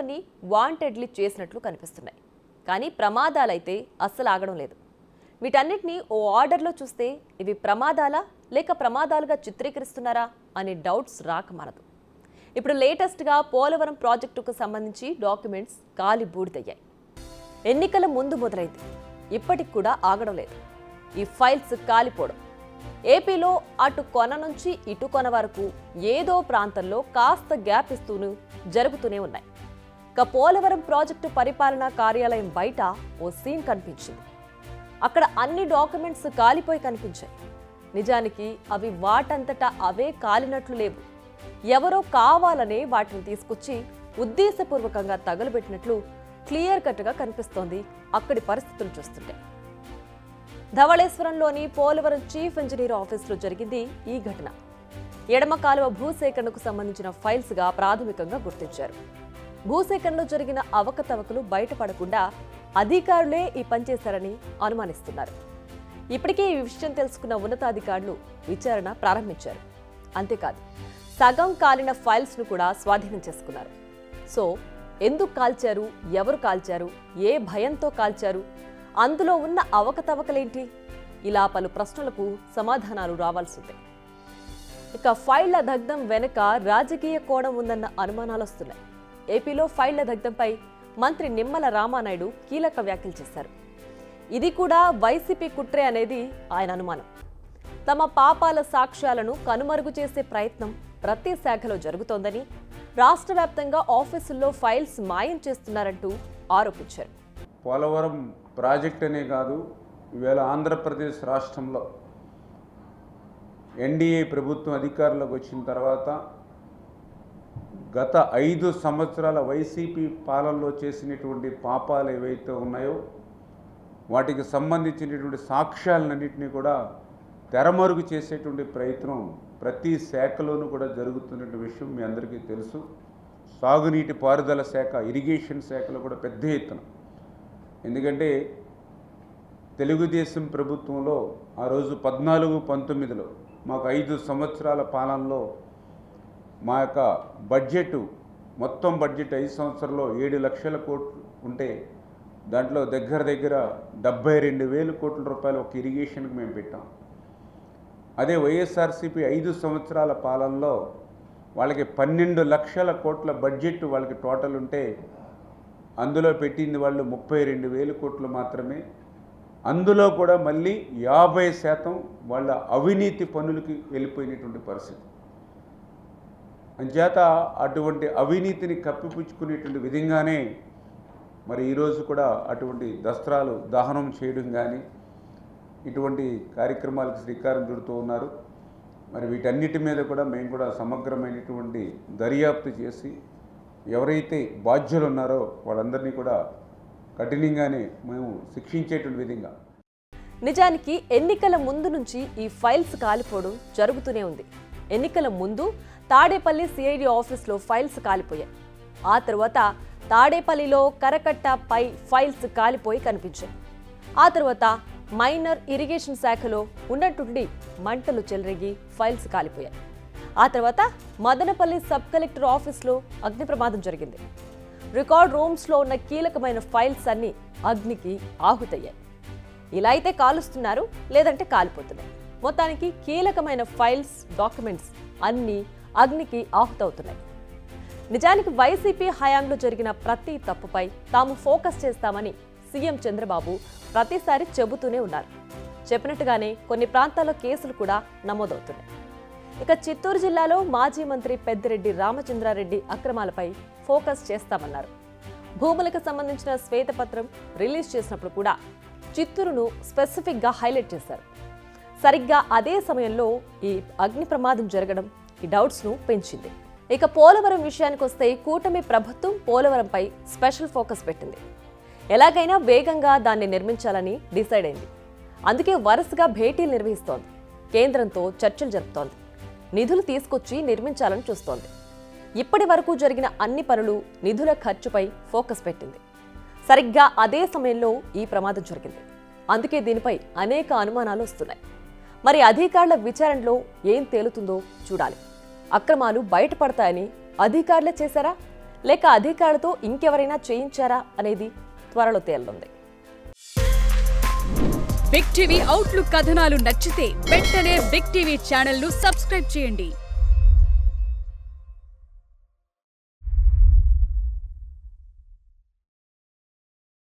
ఇలాంటివన్నీ వాంటెడ్లీ చేసినట్లు కనిపిస్తున్నాయి కానీ ప్రమాదాలైతే అస్సలు ఆగడం లేదు వీటన్నిటిని ఓ ఆర్డర్లో చూస్తే ఇవి ప్రమాదాలా లేక ప్రమాదాలుగా చిత్రీకరిస్తున్నారా అనే డౌట్స్ రాక మనదు ఇప్పుడు లేటెస్ట్గా పోలవరం ప్రాజెక్టుకు సంబంధించి డాక్యుమెంట్స్ కాలి బూడిదయ్యాయి ఎన్నికల ముందు మొదలైంది ఇప్పటికి కూడా ఆగడం లేదు ఈ ఫైల్స్ కాలిపోవడం ఏపీలో అటు కొన నుంచి ఇటు కొన వరకు ఏదో ప్రాంతంలో కాస్త గ్యాప్ ఇస్తూనే జరుగుతూనే ఉన్నాయి ఇక పోలవరం ప్రాజెక్టు పరిపాలనా కార్యాలయం బయట ఓ సీన్ కనిపించింది అక్కడ అన్ని డాక్యుమెంట్స్ కాలిపోయి కనిపించాయి నిజానికి అవి వాటంతటా అవే కాలినట్లు లేవు ఎవరో కావాలనే వాటిని తీసుకొచ్చి ఉద్దేశపూర్వకంగా తగలబెట్టినట్లు క్లియర్ కట్గా కనిపిస్తోంది అక్కడి పరిస్థితులు చూస్తుంటే ధవళేశ్వరంలోని పోలవరం చీఫ్ ఇంజనీర్ ఆఫీసులో జరిగింది ఈ ఘటన ఎడమ కాలువ భూసేకరణకు సంబంధించిన ఫైల్స్గా ప్రాథమికంగా గుర్తించారు భూసేకరణలో జరిగిన అవకతవకలు బయటపడకుండా అధికారులే ఈ పని చేశారని అనుమానిస్తున్నారు ఇప్పటికే ఈ విషయం తెలుసుకున్న ఉన్నతాధికారులు విచారణ ప్రారంభించారు అంతేకాదు సగం కాలిన ఫైల్స్ను కూడా స్వాధీనం చేసుకున్నారు సో ఎందుకు కాల్చారు ఎవరు కాల్చారు ఏ భయంతో కాల్చారు అందులో ఉన్న అవకతవకలేంటి ఇలా పలు ప్రశ్నలకు సమాధానాలు రావాల్సిందే ఇక ఫైళ్ల దగ్ధం వెనుక రాజకీయ కోణం ఉందన్న అనుమానాలు వస్తున్నాయి ఏపీలో ఫైళ్ల దగ్ధంపై మంత్రి నిమ్మల రామానాయుడు కీలక వ్యాఖ్యలు చేశారు ఇది కూడా వైసీపీ కుట్రే అనేది ఆయన అనుమానం తమ పాపాల సాక్ష్యాలను కనుమరుగు చేసే ప్రయత్నం ప్రతి శాఖలో జరుగుతోందని రాష్ట్ర వ్యాప్తంగా ఆఫీసుల్లో ఫైల్స్ మాయం చేస్తున్నారంటూ ఆరోపించారు పోలవరం ప్రాజెక్ట్ అనే కాదు ఈవేళ ఆంధ్రప్రదేశ్ రాష్ట్రంలో ఎన్డీఏ ప్రభుత్వం అధికారంలోకి వచ్చిన తర్వాత గత ఐదు సంవత్సరాల వైసీపీ పాలనలో చేసినటువంటి పాపాలు ఏవైతే ఉన్నాయో వాటికి సంబంధించినటువంటి సాక్ష్యాలన్నింటినీ కూడా తెరమరుగు చేసేటువంటి ప్రయత్నం ప్రతి శాఖలోనూ కూడా జరుగుతున్న విషయం మీ అందరికీ తెలుసు సాగునీటి పారుదల శాఖ ఇరిగేషన్ శాఖలో కూడా పెద్ద ఎత్తున ఎందుకంటే తెలుగుదేశం ప్రభుత్వంలో ఆ రోజు పద్నాలుగు పంతొమ్మిదిలో మాకు ఐదు సంవత్సరాల పాలనలో మా యొక్క బడ్జెట్ మొత్తం బడ్జెట్ ఐదు సంవత్సరాల్లో ఏడు లక్షల కోట్లు ఉంటే దాంట్లో దగ్గర దగ్గర డెబ్బై రెండు వేల కోట్ల రూపాయలు ఒక ఇరిగేషన్కి మేము పెట్టాం అదే వైఎస్ఆర్సీపీ ఐదు సంవత్సరాల పాలనలో వాళ్ళకి పన్నెండు లక్షల కోట్ల బడ్జెట్ వాళ్ళకి టోటల్ ఉంటే అందులో పెట్టింది వాళ్ళు ముప్పై రెండు వేల కోట్లు మాత్రమే అందులో కూడా మళ్ళీ యాభై శాతం వాళ్ళ అవినీతి పనులకి వెళ్ళిపోయినటువంటి పరిస్థితి అంచేత అటువంటి అవినీతిని కప్పిపుచ్చుకునేటువంటి విధంగానే మరి ఈరోజు కూడా అటువంటి దస్త్రాలు దహనం చేయడం కానీ ఇటువంటి కార్యక్రమాలకు శ్రీకారం చుడుతూ ఉన్నారు మరి వీటన్నిటి మీద కూడా మేము కూడా సమగ్రమైనటువంటి దర్యాప్తు చేసి ఎవరైతే బాధ్యులు ఉన్నారో వాళ్ళందరినీ కూడా కఠినంగానే మేము శిక్షించేటువంటి విధంగా నిజానికి ఎన్నికల ముందు నుంచి ఈ ఫైల్స్ కాలిపోవడం జరుగుతూనే ఉంది ఎన్నికల ముందు తాడేపల్లి సిఐడి ఆఫీస్లో ఫైల్స్ కాలిపోయాయి ఆ తర్వాత తాడేపల్లిలో కరకట్ట పై ఫైల్స్ కాలిపోయి కనిపించాయి ఆ తర్వాత మైనర్ ఇరిగేషన్ శాఖలో ఉన్నట్టుండి మంటలు చెలరేగి ఫైల్స్ కాలిపోయాయి ఆ తర్వాత మదనపల్లి సబ్ కలెక్టర్ ఆఫీస్లో అగ్ని ప్రమాదం జరిగింది రికార్డ్ రూమ్స్లో ఉన్న కీలకమైన ఫైల్స్ అన్నీ అగ్నికి ఆహుతయ్యాయి ఇలా అయితే కాలుస్తున్నారు లేదంటే కాలిపోతున్నాయి మొత్తానికి కీలకమైన ఫైల్స్ డాక్యుమెంట్స్ అన్నీ అగ్నికి ఆహుతవుతున్నాయి నిజానికి వైసీపీ హయాంలో జరిగిన ప్రతి తప్పుపై తాము ఫోకస్ చేస్తామని సీఎం చంద్రబాబు ప్రతిసారి చెబుతూనే ఉన్నారు చెప్పినట్టుగానే కొన్ని ప్రాంతాల్లో కేసులు కూడా నమోదవుతున్నాయి ఇక చిత్తూరు జిల్లాలో మాజీ మంత్రి పెద్దిరెడ్డి రామచంద్రారెడ్డి అక్రమాలపై ఫోకస్ చేస్తామన్నారు భూములకు సంబంధించిన శ్వేతపత్రం రిలీజ్ చేసినప్పుడు కూడా చిత్తూరును స్పెసిఫిక్గా హైలైట్ చేశారు సరిగ్గా అదే సమయంలో ఈ అగ్ని ప్రమాదం జరగడం ఈ డౌట్స్ను పెంచింది ఇక పోలవరం విషయానికి వస్తే కూటమి ప్రభుత్వం పోలవరంపై స్పెషల్ ఫోకస్ పెట్టింది ఎలాగైనా వేగంగా దాన్ని నిర్మించాలని డిసైడ్ అయింది అందుకే వరుసగా భేటీలు నిర్వహిస్తోంది కేంద్రంతో చర్చలు జరుపుతోంది నిధులు తీసుకొచ్చి నిర్మించాలని చూస్తోంది ఇప్పటి వరకు జరిగిన అన్ని పనులు నిధుల ఖర్చుపై ఫోకస్ పెట్టింది సరిగ్గా అదే సమయంలో ఈ ప్రమాదం జరిగింది అందుకే దీనిపై అనేక అనుమానాలు వస్తున్నాయి మరి అధికారుల విచారణలో ఏం తేలుతుందో చూడాలి అక్రమాలు బయటపడతాయని అధికారులే చేశారా లేక అధికారులతో ఇంకెవరైనా చేయించారా అనేది త్వరలో తేలనుంది బిగ్ టీవీ అవుట్లుక్ కథనాలు నచ్చితే వెంటనే బిగ్ టీవీ ఛానల్ ను సబ్స్క్రైబ్ చేయండి